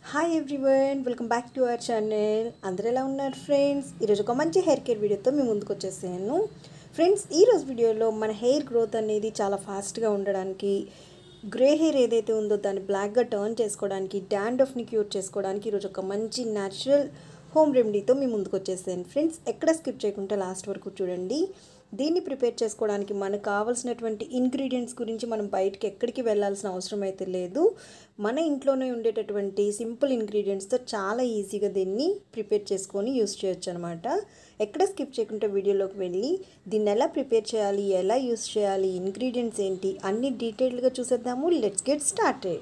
hi everyone welcome back to our channel అందరూ ఎలా ఉన్నారు ఫ్రెండ్స్ ఈరోజు ఒక మంచి హెయిర్ కేర్ వీడియోతో మీ ముందుకు వచ్చేసాను ఫ్రెండ్స్ ఈరోజు వీడియోలో మన హెయిర్ గ్రోత్ అనేది చాలా ఫాస్ట్గా ఉండడానికి గ్రే హెయిర్ ఏదైతే ఉందో దాన్ని బ్లాక్గా టర్న్ చేసుకోవడానికి డాండ్రఫ్ని క్యూర్ చేసుకోవడానికి ఈరోజు ఒక మంచి న్యాచురల్ హోమ్ రెమెడీతో మీ ముందుకు వచ్చేసాను ఫ్రెండ్స్ ఎక్కడ స్కిప్ చేయకుండా లాస్ట్ వరకు చూడండి దీన్ని ప్రిపేర్ చేసుకోవడానికి మనకు కావాల్సినటువంటి ఇంగ్రీడియంట్స్ గురించి మనం బయటికి ఎక్కడికి వెళ్ళాల్సిన అవసరం అయితే లేదు మన ఇంట్లోనే ఉండేటటువంటి సింపుల్ ఇంగ్రీడియంట్స్తో చాలా ఈజీగా దీన్ని ప్రిపేర్ చేసుకొని యూస్ చేయొచ్చు అనమాట ఎక్కడ స్కిప్ చేయకుండా వీడియోలోకి వెళ్ళి దీన్ని ఎలా ప్రిపేర్ చేయాలి ఎలా యూస్ చేయాలి ఇంగ్రీడియంట్స్ ఏంటి అన్ని డీటెయిల్డ్గా చూసేద్దాము let's get started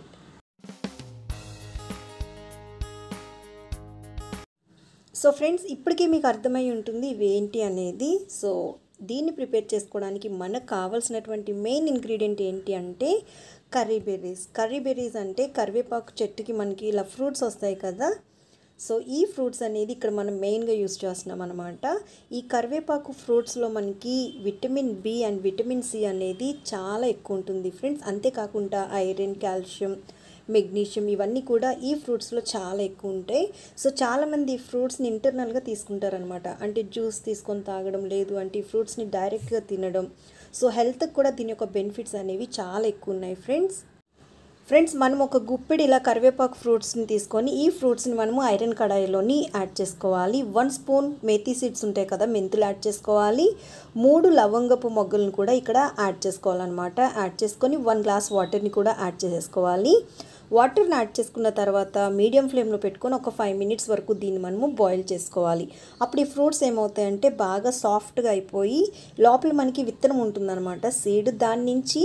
so friends ఇప్పటికే మీకు అర్థమై ఉంటుంది ఇవి ఏంటి అనేది సో దీన్ని ప్రిపేర్ చేసుకోవడానికి మనకు కావాల్సినటువంటి మెయిన్ ఇంగ్రీడియంట్ ఏంటి అంటే కర్రీ బెర్రీస్ కర్రీ బెర్రీస్ అంటే కరివేపాకు చెట్టుకి మనకి ఇలా ఫ్రూట్స్ వస్తాయి కదా సో ఈ ఫ్రూట్స్ అనేది ఇక్కడ మనం మెయిన్గా యూస్ చేస్తున్నాం అనమాట ఈ కరివేపాకు ఫ్రూట్స్లో మనకి vitamin B and vitamin C అనేది చాలా ఎక్కువ ఉంటుంది ఫ్రెండ్స్ అంతేకాకుండా ఐరన్ కాల్షియం మెగ్నీషియం ఇవన్నీ కూడా ఈ ఫ్రూట్స్లో చాలా ఎక్కువ ఉంటాయి సో చాలామంది ఈ ఫ్రూట్స్ని ఇంటర్నల్గా తీసుకుంటారనమాట అంటే జ్యూస్ తీసుకొని తాగడం లేదు అంటే ఈ ఫ్రూట్స్ని డైరెక్ట్గా తినడం సో హెల్త్కి కూడా దీని యొక్క బెనిఫిట్స్ అనేవి చాలా ఎక్కువ ఉన్నాయి ఫ్రెండ్స్ ఫ్రెండ్స్ మనం ఒక గుప్పిడి ఇలా కరివేపాకు ఫ్రూట్స్ని తీసుకొని ఈ ఫ్రూట్స్ని మనము ఐరన్ కడాయిలోని యాడ్ చేసుకోవాలి వన్ స్పూన్ మేతి సీడ్స్ ఉంటాయి కదా మెంతులు యాడ్ చేసుకోవాలి మూడు లవంగపు మొగ్గలను కూడా ఇక్కడ యాడ్ చేసుకోవాలన్నమాట యాడ్ చేసుకొని వన్ గ్లాస్ వాటర్ని కూడా యాడ్ చేసేసుకోవాలి వాటర్ని యాడ్ చేసుకున్న తర్వాత మీడియం ఫ్లేమ్లో పెట్టుకొని ఒక ఫైవ్ మినిట్స్ వరకు దీన్ని మనము బాయిల్ చేసుకోవాలి అప్పుడు ఈ ఫ్రూట్స్ ఏమవుతాయంటే బాగా సాఫ్ట్గా అయిపోయి లోపల మనకి విత్తనం ఉంటుందన్నమాట సీడ్ దాని నుంచి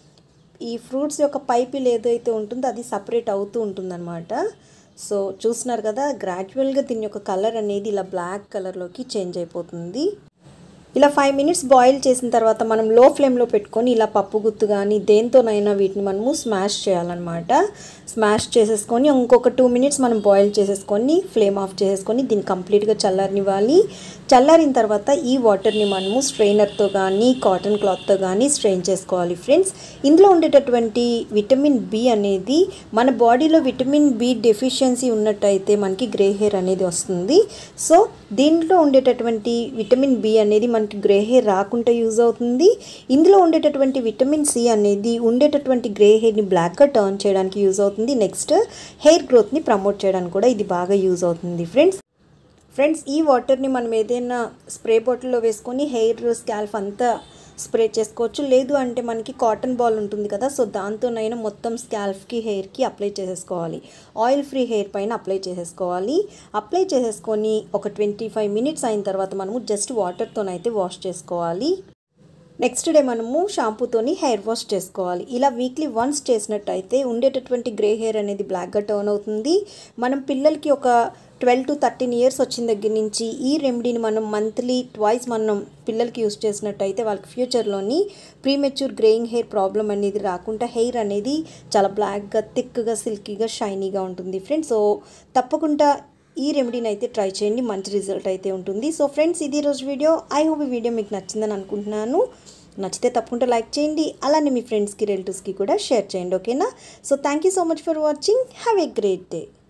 ఈ ఫ్రూట్స్ యొక్క పైపిల్ ఏదైతే ఉంటుందో అది సపరేట్ అవుతూ ఉంటుందన్నమాట సో చూస్తున్నారు కదా గ్రాడ్యువల్గా దీని యొక్క కలర్ అనేది ఇలా బ్లాక్ కలర్లోకి చేంజ్ అయిపోతుంది ఇలా ఫైవ్ మినిట్స్ బాయిల్ చేసిన తర్వాత మనం లో ఫ్లేమ్లో పెట్టుకొని ఇలా పప్పు గుత్తు కానీ దేంతోనైనా వీటిని మనము స్మాష్ చేయాలన్నమాట స్మాష్ చేసేసుకొని ఇంకొక టూ మినిట్స్ మనం బాయిల్ చేసేసుకొని ఫ్లేమ్ ఆఫ్ చేసేసుకొని దీన్ని కంప్లీట్గా చల్లారనివ్వాలి చల్లారిన తర్వాత ఈ వాటర్ని మనము స్ట్రెయినర్తో కానీ కాటన్ క్లాత్తో కానీ స్ట్రెయిన్ చేసుకోవాలి ఫ్రెండ్స్ ఇందులో ఉండేటటువంటి విటమిన్ బి అనేది మన బాడీలో విటమిన్ బి డెఫిషియన్సీ ఉన్నట్టయితే మనకి గ్రే హెయిర్ అనేది వస్తుంది సో దీంట్లో ఉండేటటువంటి విటమిన్ బి అనేది మనకి గ్రే హెయిర్ రాకుండా యూజ్ అవుతుంది ఇందులో ఉండేటటువంటి విటమిన్ సి అనేది ఉండేటటువంటి గ్రే హెయిర్ని బ్లాక్గా టర్న్ చేయడానికి యూజ్ అవుతుంది నెక్స్ట్ హెయిర్ గ్రోత్ని ప్రమోట్ చేయడానికి కూడా ఇది బాగా యూజ్ అవుతుంది ఫ్రెండ్స్ ఫ్రెండ్స్ ఈ వాటర్ని మనం ఏదైనా స్ప్రే బాటిల్లో వేసుకొని హెయిర్ స్కాల్ఫ్ అంతా స్ప్రే చేసుకోవచ్చు లేదు అంటే మనకి కాటన్ బాల్ ఉంటుంది కదా సో దాంతోనైనా మొత్తం స్కాల్ఫ్కి హెయిర్కి అప్లై చేసేసుకోవాలి ఆయిల్ ఫ్రీ హెయిర్ పైన అప్లై చేసేసుకోవాలి అప్లై చేసేసుకొని ఒక ట్వంటీ ఫైవ్ మినిట్స్ అయిన తర్వాత మనము జస్ట్ వాటర్తోనైతే వాష్ చేసుకోవాలి నెక్స్ట్ డే మనము షాంపూతోని హెయిర్ వాష్ చేసుకోవాలి ఇలా వీక్లీ వన్స్ చేసినట్టయితే ఉండేటటువంటి గ్రే హెయిర్ అనేది బ్లాక్గా టర్న్ అవుతుంది మనం పిల్లలకి ఒక ట్వెల్వ్ టు థర్టీన్ ఇయర్స్ వచ్చిన దగ్గర నుంచి ఈ రెమెడీని మనం మంత్లీ ట్వైస్ మనం పిల్లలకి యూస్ చేసినట్టయితే వాళ్ళకి ఫ్యూచర్లోని ప్రీమెచ్యూర్ గ్రేయింగ్ హెయిర్ ప్రాబ్లం అనేది రాకుండా హెయిర్ అనేది చాలా బ్లాక్గా థిక్గా సిల్కీగా షైనీగా ఉంటుంది ఫ్రెండ్స్ సో తప్పకుండా ఈ రెమెడీని అయితే ట్రై చేయండి మంచి రిజల్ట్ అయితే ఉంటుంది సో ఫ్రెండ్స్ ఇది రోజు వీడియో ఐ హోప్ ఈ వీడియో మీకు నచ్చిందని అనుకుంటున్నాను నచ్చితే తప్పకుండా లైక్ చేయండి అలానే మీ ఫ్రెండ్స్కి రిలేటివ్స్కి కూడా షేర్ చేయండి ఓకేనా so thank you so much for watching have a great day